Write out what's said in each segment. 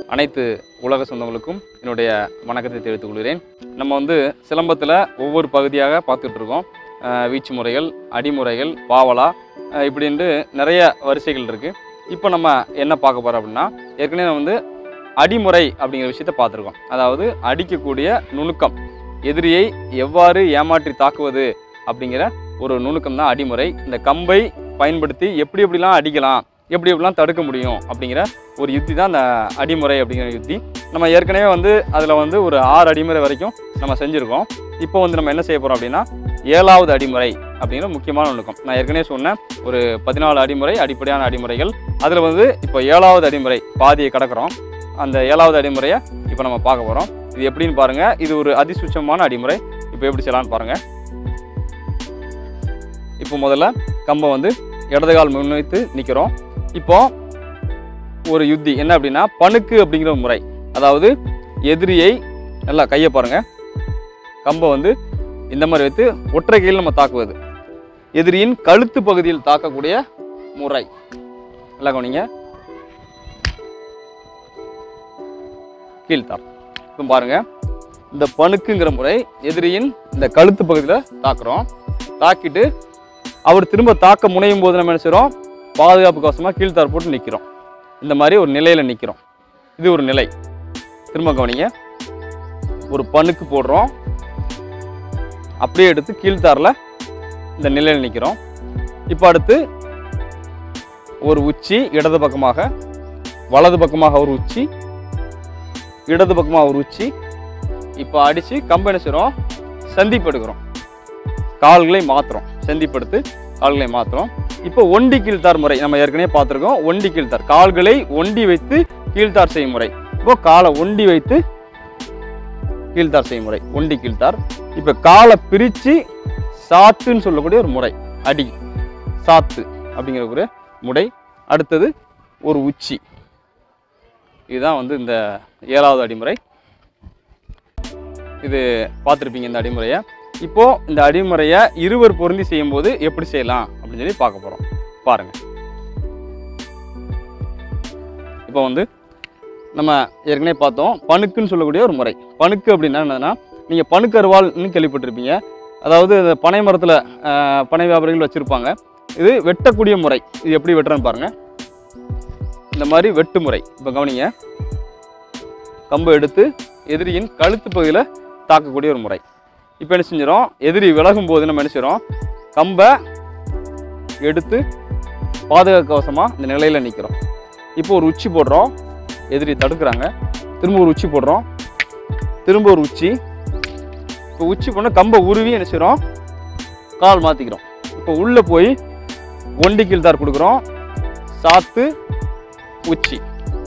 அனைத்து உலக சொந்தங்களுக்கும் என்னுடைய வணக்கத்தை தெரிவித்துக் கொள்கிறேன் நம்ம வந்து சிலம்பத்தில் ஒவ்வொரு பகுதியாக பார்த்துட்டு இருக்கோம் அஹ் வீச்சு முறைகள் அடிமுறைகள் பாவலா அஹ் இப்படின்ட்டு நிறைய வரிசைகள் இருக்குது இப்போ நம்ம என்ன பார்க்க போகிறோம் அப்படின்னா ஏற்கனவே வந்து அடிமுறை அப்படிங்கிற விஷயத்த பார்த்துருக்கோம் அதாவது அடிக்கக்கூடிய நுணுக்கம் எதிரியை எவ்வாறு ஏமாற்றி தாக்குவது அப்படிங்கிற ஒரு நுணுக்கம் தான் அடிமுறை இந்த கம்பை பயன்படுத்தி எப்படி எப்படிலாம் அடிக்கலாம் எப்படி எப்படிலாம் தடுக்க முடியும் அப்படிங்கிற ஒரு யுத்தி தான் அந்த அடிமுறை அப்படிங்கிற யுத்தி நம்ம ஏற்கனவே வந்து அதில் வந்து ஒரு ஆறு அடிமுறை வரைக்கும் நம்ம செஞ்சுருக்கோம் இப்போ வந்து நம்ம என்ன செய்ய போகிறோம் அப்படின்னா ஏழாவது அடிமுறை அப்படிங்கிற முக்கியமான நுணுக்கம் நான் ஏற்கனவே சொன்னேன் ஒரு பதினாலு அடிமுறை அடிப்படையான அடிமுறைகள் அதில் வந்து இப்போ ஏழாவது அடிமுறை பாதியை கடக்கிறோம் அந்த ஏழாவது அடிமுறையை இப்போ நம்ம பார்க்க போகிறோம் இது எப்படின்னு பாருங்கள் இது ஒரு அதிசுச்சமான அடிமுறை இப்போ எப்படி செய்யலாம்னு பாருங்கள் இப்போ முதல்ல கம்பை வந்து இடது கால் முன்வைத்து நிற்கிறோம் இப்போ ஒரு யுத்தி என்ன அப்படின்னா பணுக்கு அப்படிங்கிற ஒரு முறை அதாவது எதிரியை நல்லா கையை பாருங்க கம்பை வந்து இந்த மாதிரி வைத்து ஒற்றை கையில் நம்ம தாக்குவது எதிரியின் கழுத்து பகுதியில் தாக்கக்கூடிய முறை நல்லா கவனிங்க கீழ்த்தார் இப்போ பாருங்க இந்த பணுக்குங்கிற முறை எதிரியின் இந்த கழுத்து பகுதியில் தாக்குறோம் தாக்கிட்டு அவர் திரும்ப தாக்க முனையும் போது நம்ம என்ன செய்கிறோம் பாதுகாப்பு கவசமாக கீழ்த்தார் போட்டு நிற்கிறோம் இந்த மாதிரி ஒரு நிலையில் நிற்கிறோம் இது ஒரு நிலை திரும்ப கவனிங்க ஒரு பணுக்கு போடுறோம் அப்படியே எடுத்து கீழ்த்தாரில் இந்த நிலையில் நிற்கிறோம் இப்போ அடுத்து ஒரு உச்சி இடது பக்கமாக வலது பக்கமாக ஒரு உச்சி இடது பக்கமாக ஒரு உச்சி இப்போ அடித்து கம்பு என்ன செய்கிறோம் சந்திப்பு எடுக்கிறோம் கால்களை மாற்றுறோம் சந்திப்படுத்து கால்களை மாற்றுறோம் இப்போ ஒண்டி கீழ்த்தார் முறை நம்ம ஏற்கனவே பார்த்துருக்கோம் ஒண்டி கீழ்த்தார் கால்களை ஒண்டி வைத்து கீழ்த்தார் செய்யும் முறை இப்போ காலை ஒண்டி வைத்து கீழ்த்தார் செய்யும் முறை ஒண்டி கீழ்த்தார் இப்போ காலை பிரித்து சாத்துன்னு சொல்லக்கூடிய ஒரு முறை அடி சாத்து அப்படிங்கிற ஒரு முறை அடுத்தது ஒரு உச்சி இதுதான் வந்து இந்த ஏழாவது அடிமுறை இது பார்த்துருப்பீங்க இந்த அடிமுறையை இப்போ இந்த அடிமுறையை இருவர் பொருந்தி செய்யும்போது எப்படி செய்யலாம் அப்படின்னு சொல்லி பார்க்க போகிறோம் பாருங்க இப்போ வந்து நம்ம ஏற்கனவே பார்த்தோம் பணுக்குன்னு சொல்லக்கூடிய ஒரு முறை பணுக்கு அப்படின்னா என்னன்னா நீங்கள் பணுக்கருவாள்னு கேள்விப்பட்டிருப்பீங்க அதாவது இந்த பனை மரத்தில் பனை வியாபாரிகள் வச்சுருப்பாங்க இது வெட்டக்கூடிய முறை இது எப்படி வெட்டுறேன்னு பாருங்க இந்த மாதிரி வெட்டு முறை இப்போ கவனிங்க கம்பை எடுத்து எதிரியின் கழுத்து பகுதியில் தாக்கக்கூடிய ஒரு முறை இப்போ என்ன செஞ்சிடும் எதிரி விலகும் போது நம்ம என்ன செய்கிறோம் கம்பை எடுத்து பாதுகாப்பு கவசமாக இந்த நிலையில் நிற்கிறோம் இப்போ ஒரு உச்சி போடுறோம் எதிரி தடுக்கிறாங்க திரும்ப ஒரு உச்சி போடுறோம் திரும்ப ஒரு உச்சி இப்போ உச்சி பண்ண கம்பை உருவி என்ன செய்கிறோம் கால் மாற்றிக்கிறோம் இப்போ உள்ளே போய் ஒண்டி கீழ்த்தார் கொடுக்குறோம் சாத்து உச்சி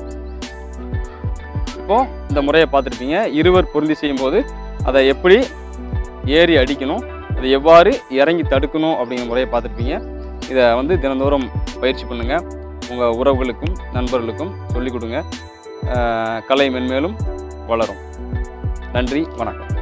இப்போ இந்த முறையை பார்த்துருப்பீங்க இருவர் பொருந்தி செய்யும்போது அதை எப்படி ஏறி அடிக்கணும் அதை எவ்வாறு இறங்கி தடுக்கணும் அப்படிங்கிற முறையை பார்த்துருப்பீங்க இதை வந்து தினந்தோறும் பயிற்சி பண்ணுங்கள் உங்கள் உறவுகளுக்கும் நண்பர்களுக்கும் சொல்லிக் கொடுங்க அஹ் கலை மென்மேலும் வளரும் நன்றி வணக்கம்